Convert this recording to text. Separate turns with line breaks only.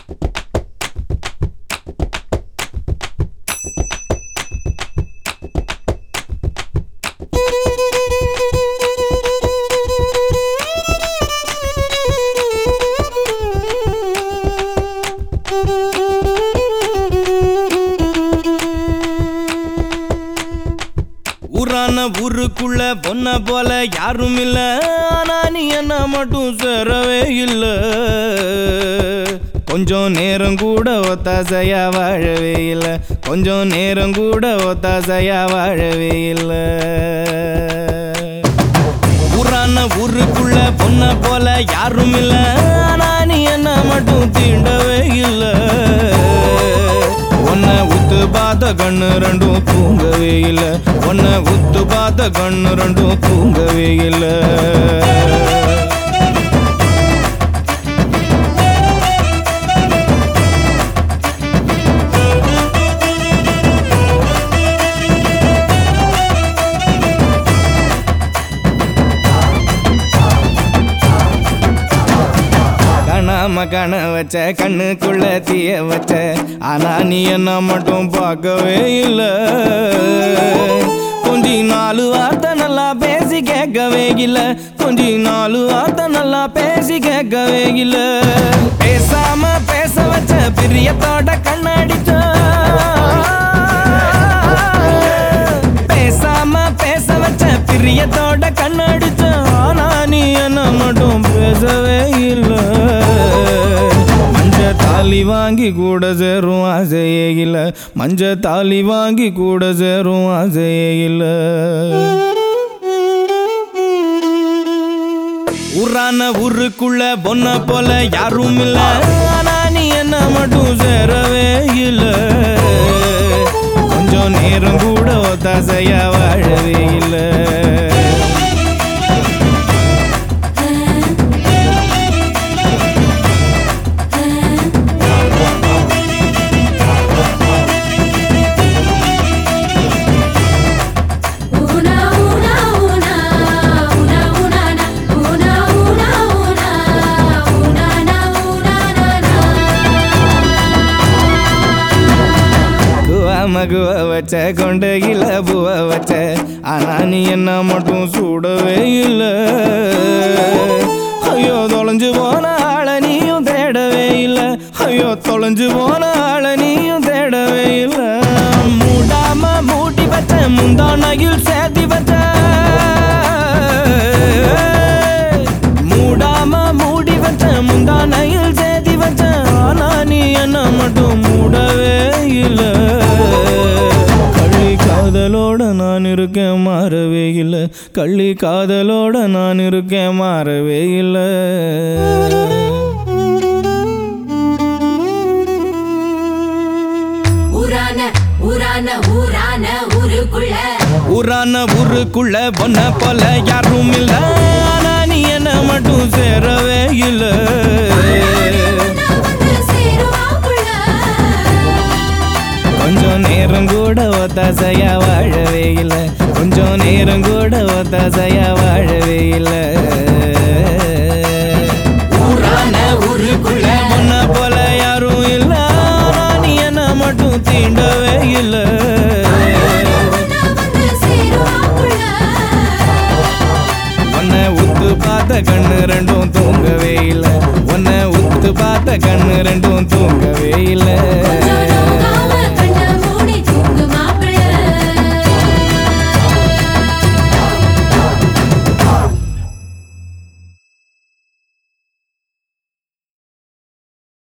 ஊரான ஊருக்குள்ள பொண்ண போல யாரும் இல்ல ஆனா நீ என்ன மட்டும் சேரவே இல்ல கொஞ்சம் நேரம் கூட ஒத்தாசையா வாழவே இல்ல கொஞ்சம் நேரம் கூட ஒத்தாசையா வாழவே இல்ல ஊரான ஊருக்குள்ள பொண்ண போல யாரும் இல்ல ஆனா நீ என்ன மட்டும் தீண்டவே இல்ல உன்னை உத்து பார்த்த கண்ணு ரெண்டும் தூங்கவே இல்ல உன்னை உத்து பார்த்த கண்ணு ரெண்டும் தூங்கவே இல்ல காணாம காண வச்ச கண்ணுக்குள்ள தீய வச்ச ஆனா நீ என்ன மட்டும் பார்க்கவே இல்ல கொஞ்சி நாலு வார்த்தை நல்லா பேசி கேட்கவே இல்ல கொஞ்சி நாலு வார்த்தை நல்லா பேசி கேட்கவே இல்ல பேசாம பேச வச்ச பிரியத்தோட கண்ணடிச்ச பேசாம பேச வச்ச பிரியத்தோட கண்ணடிச்ச ஆனா நீ என்ன மட்டும் பேசவே இல்ல மஞ்ச தாலி வாங்கி கூட சேரும் ஆசையே இல்ல மஞ்ச தாலி வாங்கி கூட சேரும் ஆசையே இல்ல ஊரான ஊருக்குள்ள பொண்ண போல யாரும் இல்ல ஆனா நீ என்ன மட்டும் சேரவே இல்ல கொஞ்சம் நேரம் கூட ஒத்தாசையா வாழவே இல்ல
Una una una una una na una una una una na una na na
குவா மகுவ வச்ச கொண்டையில பூவ வச்ச ஆனா நீ என்ன மட்டும் சூடவே இல்ல ஐயோ தொலைஞ்சு போன ஆள நீயும் தேடவே இல்ல ஐயோ தொலைஞ்சு போன ஆள நீயும் தேடவே இல்ல மூடாம மூட்டி வச்ச முந்தானையில் சேர்த்தி வச்ச மூடாம மூடி வச்ச முந்தானையில் சேர்த்தி வச்ச ஆனா நீ என்ன மட்டும் மூடவே இல்ல கள்ளி காதலோட நான் இருக்கேன் மாறவே இல்ல கள்ளி காதலோட நான் இருக்கேன் மாறவே இல்லை
ஊரான ஊரான ஊரான ஊருக்குள்ள
ஊரான ஊருக்குள்ள பொண்ண போல யாரும் இல்ல ஆனா நீ என்ன மட்டும் சேரவே இல்ல
நான் வந்து சேருவாக்குள்ள
கொஞ்சம் நேரம் கூட ஒத்தாசையா வாழவே இல்ல கொஞ்சம் நேரம் கூட ஒத்தாசையா வாழவே இல்ல ஊரான ஊருக்குள்ள பொண்ண போல யாரும் இல்ல ஆனா நீ என்ன மட்டும் தீண்டவே இல்ல
நான் வந்து சேருவாக்குள்ள
உன்னை உத்து பார்த்த கண்ணு ரெண்டும் தூங்கவே இல்லை உன்னை உத்து பார்த்த கண்ணு ரெண்டும் தூங்கவே இல்லை